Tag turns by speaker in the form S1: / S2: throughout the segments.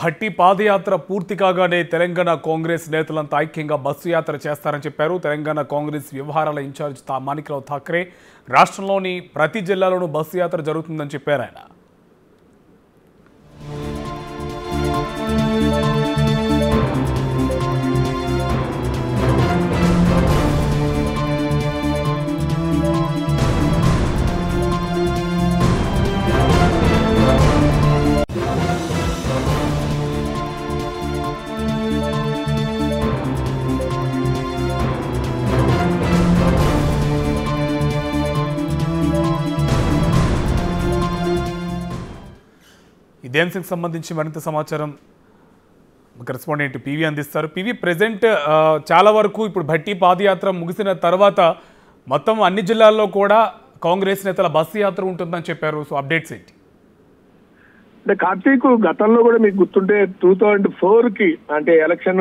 S1: భట్టి పాదయాత్ర పూర్తి కాగానే తెలంగాణ కాంగ్రెస్ నేతలంతా ఐక్యంగా బస్సు యాత్ర చేస్తారని చెప్పారు తెలంగాణ కాంగ్రెస్ వ్యవహారాల ఇన్ఛార్జ్ తా మాణిక్రావు ఠాక్రే రాష్ట్రంలోని ప్రతి జిల్లాలోనూ బస్సు యాత్ర జరుగుతుందని చెప్పారు ఆయన ఇదే అంశానికి సంబంధించి మరింత సమాచారం కరెస్పాండెంట్ పివి అందిస్తారు పివి ప్రెజెంట్ చాలా వరకు ఇప్పుడు భట్టి పాదయాత్ర ముగిసిన తర్వాత మొత్తం అన్ని జిల్లాల్లో కూడా కాంగ్రెస్ నేతల బస్సు యాత్ర ఉంటుందని చెప్పారు సో అప్డేట్స్ ఏంటి
S2: అంటే కార్తీక్ గతంలో కూడా మీకు గుర్తుంటే టూ థౌజండ్ ఫోర్ కి అంటే ఎలక్షన్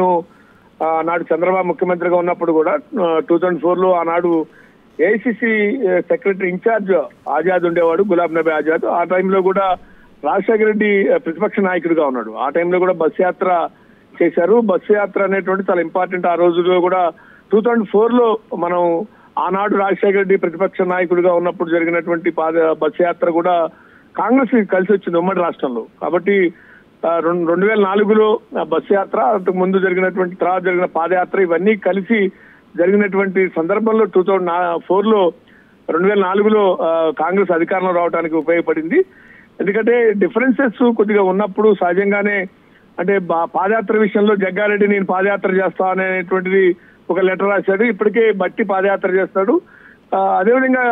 S2: నాడు చంద్రబాబు ముఖ్యమంత్రిగా ఉన్నప్పుడు కూడా టూ థౌజండ్ ఫోర్ లో ఆనాడు ఏఐసిసి సెక్రటరీ ఇన్ఛార్జ్ ఆజాద్ ఉండేవాడు గులాబ్ నబీ ఆజాద్ ఆ టైంలో కూడా రాజశేఖర రెడ్డి ఆ, ప్రతిపక్ష నాయకుడిగా ఉన్నాడు ఆ టైంలో కూడా బస్ యాత్ర చేశారు బస్సు యాత్ర అనేటువంటి చాలా ఇంపార్టెంట్ ఆ రోజుల్లో కూడా టూ థౌజండ్ ఫోర్ లో మనం ఆనాడు రాజశేఖర రెడ్డి ప్రతిపక్ష నాయకుడిగా ఉన్నప్పుడు జరిగినటువంటి పాద బస్సు యాత్ర కూడా కాంగ్రెస్ కి కలిసి వచ్చింది ఉమ్మడి రాష్ట్రంలో కాబట్టి ఆ, రెండు రెండు వేల నాలుగులో ఆ బస్సు యాత్ర అంతకు ముందు జరిగినటువంటి తర్వాత జరిగిన పాదయాత్ర ఇవన్నీ కలిసి జరిగినటువంటి సందర్భంలో టూ థౌజండ్ ఫోర్ లో రెండు వేల నాలుగులో ఆ, కాంగ్రెస్ అధికారంలో రావడానికి ఉపయోగపడింది ఎందుకంటే డిఫరెన్సెస్ కొద్దిగా ఉన్నప్పుడు సహజంగానే అంటే బా- పాదయాత్ర విషయంలో జగ్గారెడ్డి నేను పాదయాత్ర చేస్తా అనేటువంటిది ఒక లెటర్ రాశాడు ఇప్పటికే బట్టి పాదయాత్ర చేస్తాడు ఆ, అదేవిధంగా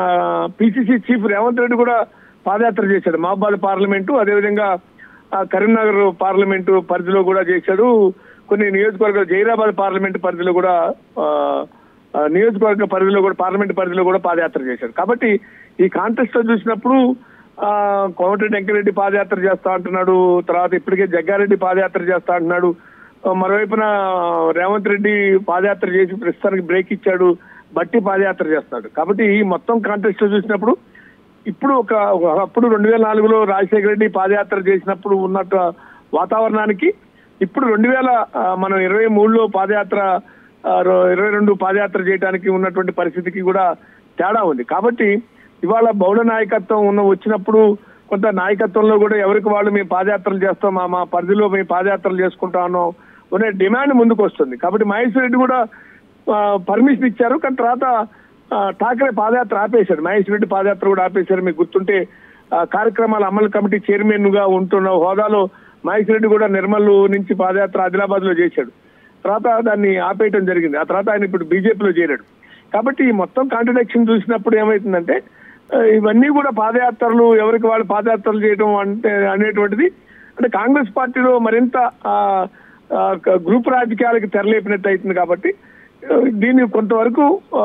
S2: పిసిసి చీఫ్ రేవంత్ రెడ్డి కూడా పాదయాత్ర చేశాడు మహబాద్ పార్లమెంటు అదేవిధంగా ఆ, కరీంనగర్ పార్లమెంటు పరిధిలో కూడా చేశాడు కొన్ని నియోజకవర్గాలు జైరాబాద్ పార్లమెంట్ పరిధిలో కూడా ఆ, ఆ, నియోజకవర్గ పరిధిలో కూడా పార్లమెంట్ పరిధిలో కూడా పాదయాత్ర చేశాడు కాబట్టి ఈ కాంటెస్ట్ లో చూసినప్పుడు ఆ, కోమటిరెడ్డి వెంకరెడ్డి పాదయాత్ర చేస్తా అంటున్నాడు తర్వాత ఇప్పటికే జగ్గారెడ్డి పాదయాత్ర చేస్తా అంటున్నాడు ఆ, మరోవైపున రేవంత్ రెడ్డి పాదయాత్ర చేసి ప్రస్తుతానికి బ్రేక్ ఇచ్చాడు బట్టి పాదయాత్ర చేస్తాడు కాబట్టి ఈ మొత్తం కాంటెస్ట్ లో చూసినప్పుడు ఇప్పుడు ఒక ఒక- అప్పుడు రెండు వేల నాలుగులో రాజశేఖర రెడ్డి పాదయాత్ర చేసినప్పుడు ఉన్నట్టు వాతావరణానికి ఇప్పుడు రెండు వేల ఆ, మనం ఇరవై మూడులో పాదయాత్ర ఆ, రో- ఇరవై రెండు పాదయాత్ర చేయడానికి ఉన్నటువంటి పరిస్థితికి కూడా తేడా ఉంది కాబట్టి ఇవాళ బహుళ నాయకత్వం ఉన్న వచ్చినప్పుడు కొంత నాయకత్వంలో కూడా ఎవరికి వాళ్ళు మేము పాదయాత్రలు చేస్తాం మా మా పరిధిలో మేము పాదయాత్రలు చేసుకుంటాను అనే డిమాండ్ ముందుకు వస్తుంది కాబట్టి మహేశ్వర్ రెడ్డి కూడా పర్మిషన్ ఇచ్చారు కానీ తర్వాత ఆ, ఠాకరే పాదయాత్ర ఆపేశారు మహేష్ రెడ్డి పాదయాత్ర కూడా ఆపేశారు మీకు గుర్తుంటే ఆ, కార్యక్రమాల అమలు కమిటీ చైర్మన్ గా ఉంటున్న హోదాలో మహేష్ రెడ్డి కూడా నిర్మల్ నుంచి పాదయాత్ర ఆదిలాబాద్ లో చేశాడు తర్వాత దాన్ని ఆపేయటం జరిగింది ఆ తర్వాత ఆయన ఇప్పుడు బీజేపీలో చేరాడు కాబట్టి ఈ మొత్తం కాంట్రడిక్షన్ చూసినప్పుడు ఏమవుతుందంటే ఆ, ఇవన్నీ కూడా పాదయాత్రలు ఎవరికి వాళ్ళు పాదయాత్రలు చేయడం అంటే అనేటువంటిది అంటే కాంగ్రెస్ పార్టీలో మరింత ఆ, ఆ, క- గ్రూప్ రాజకీయాలకు తెరలేపినట్టు అవుతుంది కాబట్టి ఆ, దీన్ని కొంతవరకు ఆ,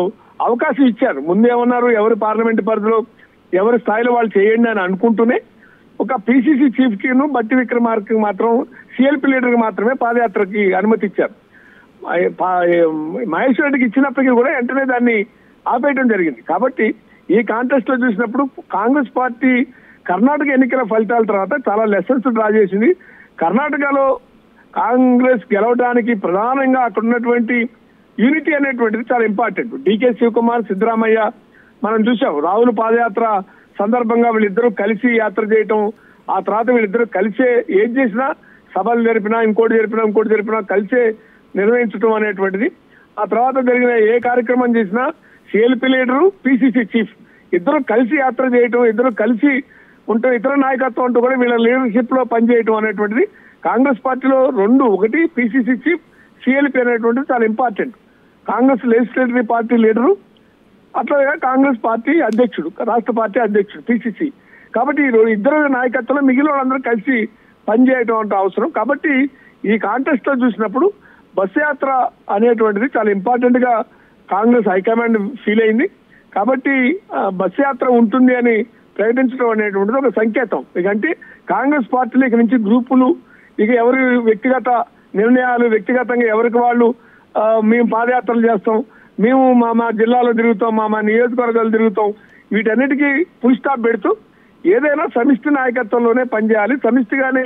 S2: అవకాశం ఇచ్చారు ముందేమన్నారు ఎవరి పార్లమెంట్ పరిధిలో ఎవరి స్థాయిలో వాళ్ళు చేయండి అని అనుకుంటూనే ఒక పిసిసి చీఫ్ కిను బట్టి విక్రమార్కి మాత్రం సిఎల్పి లీడర్ కి మాత్రమే పాదయాత్రకి అనుమతి ఇచ్చారు ఆ- పా- మహేష్ రెడ్డికి ఇచ్చినప్పటికీ కూడా వెంటనే దాన్ని ఆపేయడం జరిగింది కాబట్టి ఈ కాంటెస్ట్ లో చూసినప్పుడు కాంగ్రెస్ పార్టీ కర్ణాటక ఎన్నికల ఫలితాల తర్వాత చాలా లెసన్స్ డ్రా చేసింది కర్ణాటకలో కాంగ్రెస్ గెలవడానికి ప్రధానంగా అక్కడ ఉన్నటువంటి యూనిటీ అనేటువంటిది చాలా ఇంపార్టెంట్ డికే శివకుమార్ సిద్ధరామయ్య మనం చూసాం రాహుల్ పాదయాత్ర సందర్భంగా వీళ్ళిద్దరూ కలిసి యాత్ర చేయటం ఆ తర్వాత వీళ్ళిద్దరూ కలిసే ఏది చేసినా సభలు జరిపినా ఇంకోటి జరిపినా ఇంకోటి జరిపినా కలిసే నిర్వహించడం అనేటువంటిది ఆ తర్వాత జరిగిన ఏ కార్యక్రమం చేసినా సిఎల్పి లీడరు పిసిసి చీఫ్ ఇద్దరు కలిసి యాత్ర చేయటం ఇద్దరు కలిసి ఉంటూ ఇతర నాయకత్వం అంటూ కూడా వీళ్ళ లీడర్షిప్ లో పనిచేయటం అనేటువంటిది కాంగ్రెస్ పార్టీలో రెండు ఒకటి పిసిసి చీఫ్ సిఎల్పి అనేటువంటిది చాలా important Congress legislature party leader అట్లాగే కాంగ్రెస్ పార్టీ అధ్యక్షుడు రాష్ట్ర పార్టీ అధ్యక్షుడు పిసిసి కాబట్టి ఈ రో- ఇద్దరు నాయకత్వంలో మిగిలిన వాళ్ళందరూ కలిసి పనిచేయటం అంటే అవసరం కాబట్టి ఈ కాంటెస్ట్ లో చూసినప్పుడు బస్ యాత్ర అనేటువంటిది చాలా ఇంపార్టెంట్ గా కాంగ్రెస్ హైకమాండ్ ఫీల్ అయింది కాబట్టి ఆ, బస్ యాత్ర ఉంటుంది అని ప్రకటించడం అనేటువంటిది ఒక సంకేతం ఇకంటే కాంగ్రెస్ పార్టీలో ఇక నుంచి గ్రూపులు ఇక ఎవరి వ్యక్తిగత నిర్ణయాలు వ్యక్తిగతంగా ఎవరికి వాళ్ళు ఆ, మేము పాదయాత్రలు చేస్తాం మేము మా మా జిల్లాలో తిరుగుతాం మా మా నియోజకవర్గాలు తిరుగుతాం వీటన్నిటికీ ఫుల్ స్టాప్ పెడుతూ ఏదైనా సమిష్టి నాయకత్వంలోనే పనిచేయాలి సమిష్టిగానే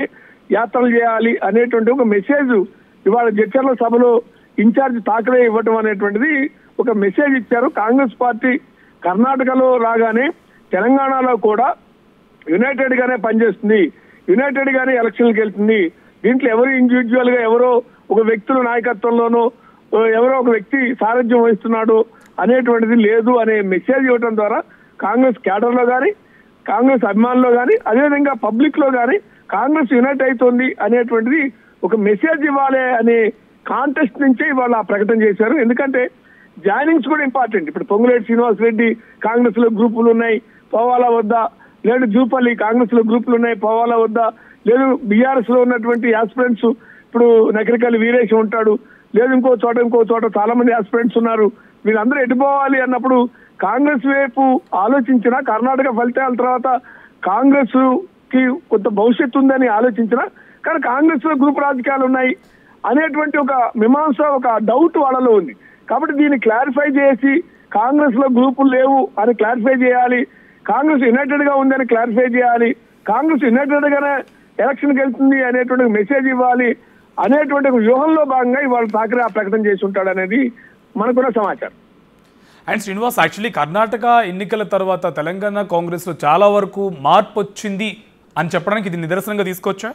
S2: యాత్రలు చేయాలి అనేటువంటి ఒక మెసేజ్ ఇవాళ జడ్చర్ల సభలో ఇన్ఛార్జ్ ఠాకరే ఇవ్వటం అనేటువంటిది ఒక మెసేజ్ ఇచ్చారు కాంగ్రెస్ పార్టీ కర్ణాటకలో రాగానే తెలంగాణలో కూడా యునైటెడ్ గానే పనిచేస్తుంది యునైటెడ్ గానే ఎలక్షన్లకు వెళ్తుంది దీంట్లో ఎవరు ఇండివిజువల్ గా ఎవరో ఒక వ్యక్తుల నాయకత్వంలోనూ ఓ ఎవరో ఒక వ్యక్తి సారథ్యం వహిస్తున్నాడు అనేటువంటిది లేదు అనే మెసేజ్ ఇవ్వడం ద్వారా కాంగ్రెస్ క్యాడర్ లో గాని కాంగ్రెస్ అభిమానుల్లో గాని అదేవిధంగా పబ్లిక్ లో గాని కాంగ్రెస్ యునైట్ అవుతోంది అనేటువంటిది ఒక మెసేజ్ ఇవ్వాలి అనే కాంటెస్ట్ నుంచే ఇవాళ ఆ ప్రకటన చేశారు ఎందుకంటే జాయినింగ్స్ కూడా ఇంపార్టెంట్ ఇప్పుడు పొంగులేటి శ్రీనివాస్ రెడ్డి కాంగ్రెస్ లో గ్రూపులు ఉన్నాయి పోవాలా వద్దా లేదు జూపల్లి కాంగ్రెస్ లో గ్రూపులు ఉన్నాయి పోవాలా వద్దా లేదు బీఆర్ఎస్ లో ఉన్నటువంటి ఆస్పిరెంట్స్ ఇప్పుడు నకరికల్లి వీరేష్ ఉంటాడు లేదు ఇంకో చోట ఇంకో చోట చాలా మంది ఆస్పిరెంట్స్ ఉన్నారు వీళ్ళందరూ ఎటుపోవాలి అన్నప్పుడు కాంగ్రెస్ వైపు ఆలోచించిన కర్ణాటక ఫలితాల తర్వాత కాంగ్రెస్ కి కొంత భవిష్యత్తు ఉందని ఆలోచించిన కానీ కాంగ్రెస్ లో గ్రూప్ రాజకీయాలు ఉన్నాయి అనేటువంటి ఒక మీమాంస ఒక డౌట్ వాళ్ళలో ఉంది కాబట్టి దీన్ని క్లారిఫై చేసి కాంగ్రెస్ లో గ్రూపులు లేవు అని క్లారిఫై చేయాలి కాంగ్రెస్ యునైటెడ్ గా ఉందని క్లారిఫై చేయాలి కాంగ్రెస్ యునైటెడ్ గానే ఎలక్షన్ వెళ్తుంది అనేటువంటి మెసేజ్ ఇవ్వాలి అనేటువంటి ఒక వ్యూహంలో భాగంగా ఇవాళ ఠాకరే ఆ ప్రకటన చేసి ఉంటాడు అనేది మనకున్న సమాచారం
S1: అండ్ శ్రీనివాస్ యాక్చువల్లీ కర్ణాటక ఎన్నికల తర్వాత తెలంగాణ కాంగ్రెస్లో చాలా వరకు మార్పు వచ్చింది అని చెప్పడానికి ఇది నిదర్శనంగా తీసుకోవచ్చా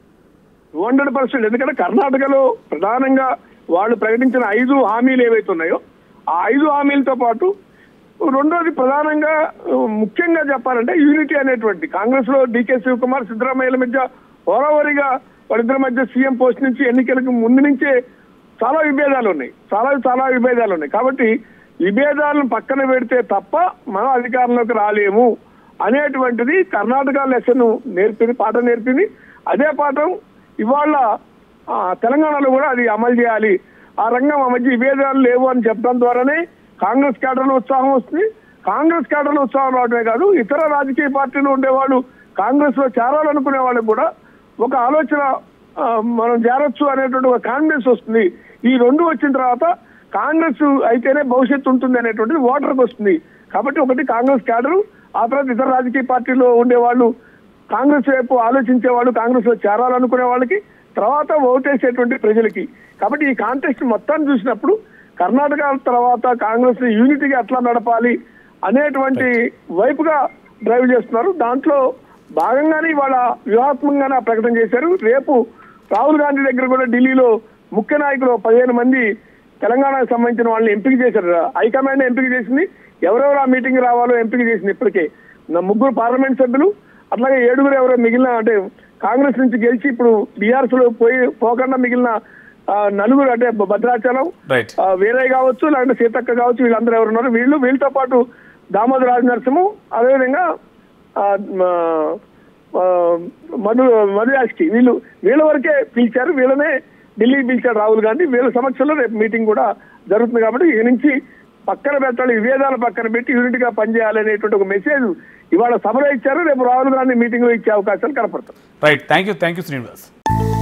S2: హండ్రెడ్ పర్సెంట్ ఎందుకంటే కర్ణాటకలో ప్రధానంగా వాళ్ళు ప్రకటించిన ఐదు హామీలు ఏవైతే ఉన్నాయో ఆ ఐదు హామీలతో పాటు రెండోది ప్రధానంగా ఆ, ముఖ్యంగా చెప్పాలంటే యూనిటీ అనేటువంటి కాంగ్రెస్ లో డికే శివకుమార్ సిద్ధరామయ్యల మధ్య హోరావరిగా వాళ్ళిద్దరి మధ్య సీఎం పోస్ట్ నుంచి ఎన్నికలకు ముందు నుంచే చాలా విభేదాలు ఉన్నాయి చాలా చాలా విభేదాలు ఉన్నాయి కాబట్టి విభేదాలను పక్కన పెడితే తప్ప మనం అధికారంలోకి రాలేము అనేటువంటిది కర్ణాటక లెసన్ నేర్పింది పాఠం నేర్పింది అదే పాఠం ఇవాళ ఆ, తెలంగాణలో కూడా అది అమలు చేయాలి ఆ రంగం ఆ మధ్య విభేదాలు లేవు అని చెప్పడం ద్వారానే కాంగ్రెస్ కేడర్లో ఉత్సాహం వస్తుంది కాంగ్రెస్ కేడర్లో ఉత్సాహం రావడమే కాదు ఇతర రాజకీయ పార్టీలు ఉండేవాళ్ళు కాంగ్రెస్ లో చేరాలనుకునే వాళ్ళకి కూడా ఒక ఆలోచన ఆ, మనం చేరొచ్చు అనేటువంటి ఒక కాన్ఫిడెన్స్ వస్తుంది ఈ రెండు వచ్చిన తర్వాత కాంగ్రెస్ అయితేనే భవిష్యత్తు ఉంటుంది అనేటువంటిది ఓటర్కి వస్తుంది కాబట్టి ఒకటి కాంగ్రెస్ క్యాడరు ఆ తర్వాత ఇతర రాజకీయ పార్టీలో ఉండేవాళ్ళు కాంగ్రెస్ వైపు ఆలోచించే వాళ్ళు కాంగ్రెస్ లో చేరాలనుకునే వాళ్ళకి తర్వాత ఓటేసేటువంటి ప్రజలకి కాబట్టి ఈ కాంటెస్ట్ మొత్తాన్ని చూసినప్పుడు కర్ణాటక తర్వాత కాంగ్రెస్ యూనిటీగా ఎట్లా నడపాలి అనేటువంటి వైపుగా డ్రైవ్ చేస్తున్నారు దాంట్లో భాగంగానే ఇవాళ వ్యూహాత్మకంగానే ఆ ప్రకటన చేశారు రేపు రాహుల్ గాంధీ దగ్గర కూడా ఢిల్లీలో ముఖ్య నాయకులు పదిహేను మంది తెలంగాణకు సంబంధించిన వాళ్ళని ఎంపిక చేశారు హైకమాండ్ ఎంపిక చేసింది ఎవరెవరు ఆ మీటింగ్ రావాలో ఎంపిక చేసింది ఇప్పటికే నా ముగ్గురు పార్లమెంట్ సభ్యులు అట్లాగే ఏడుగురు ఎవరో మిగిలిన అంటే కాంగ్రెస్ నుంచి గెలిచి ఇప్పుడు బీఆర్ఎస్ లో పోయి పోకుండా మిగిలిన ఆ, నలుగురు అంటే భద్రాచలం
S1: రైట్
S2: ఆ, వీరయ్య కావచ్చు లేదంటే సీతక్క కావచ్చు వీళ్ళందరూ ఎవరున్నారు వీళ్ళు వీళ్ళతో పాటు దామోదర రాజ నరసింహం అదేవిధంగా ఆ, మ- ఆ, మధు మధుయాష్కి వీళ్ళు వీళ్ళ వరకే పిలిచారు వీళ్ళనే ఢిల్లీకి పిలిచారు రాహుల్ గాంధీ వీళ్ళ సమక్షంలో రేపు మీటింగ్ కూడా జరుగుతుంది కాబట్టి ఇక నుంచి పక్కన పెట్టాలి విభేదాలు పక్కన పెట్టి యూనిట్ గా పనిచేయాలి అనేటువంటి ఒక మెసేజ్ ఇవాళ సభలో ఇచ్చారు రేపు రాహుల్ గాంధీ మీటింగ్ లో ఇచ్చే అవకాశాలు కనపడతాయి
S1: right thank you thank you Srinivas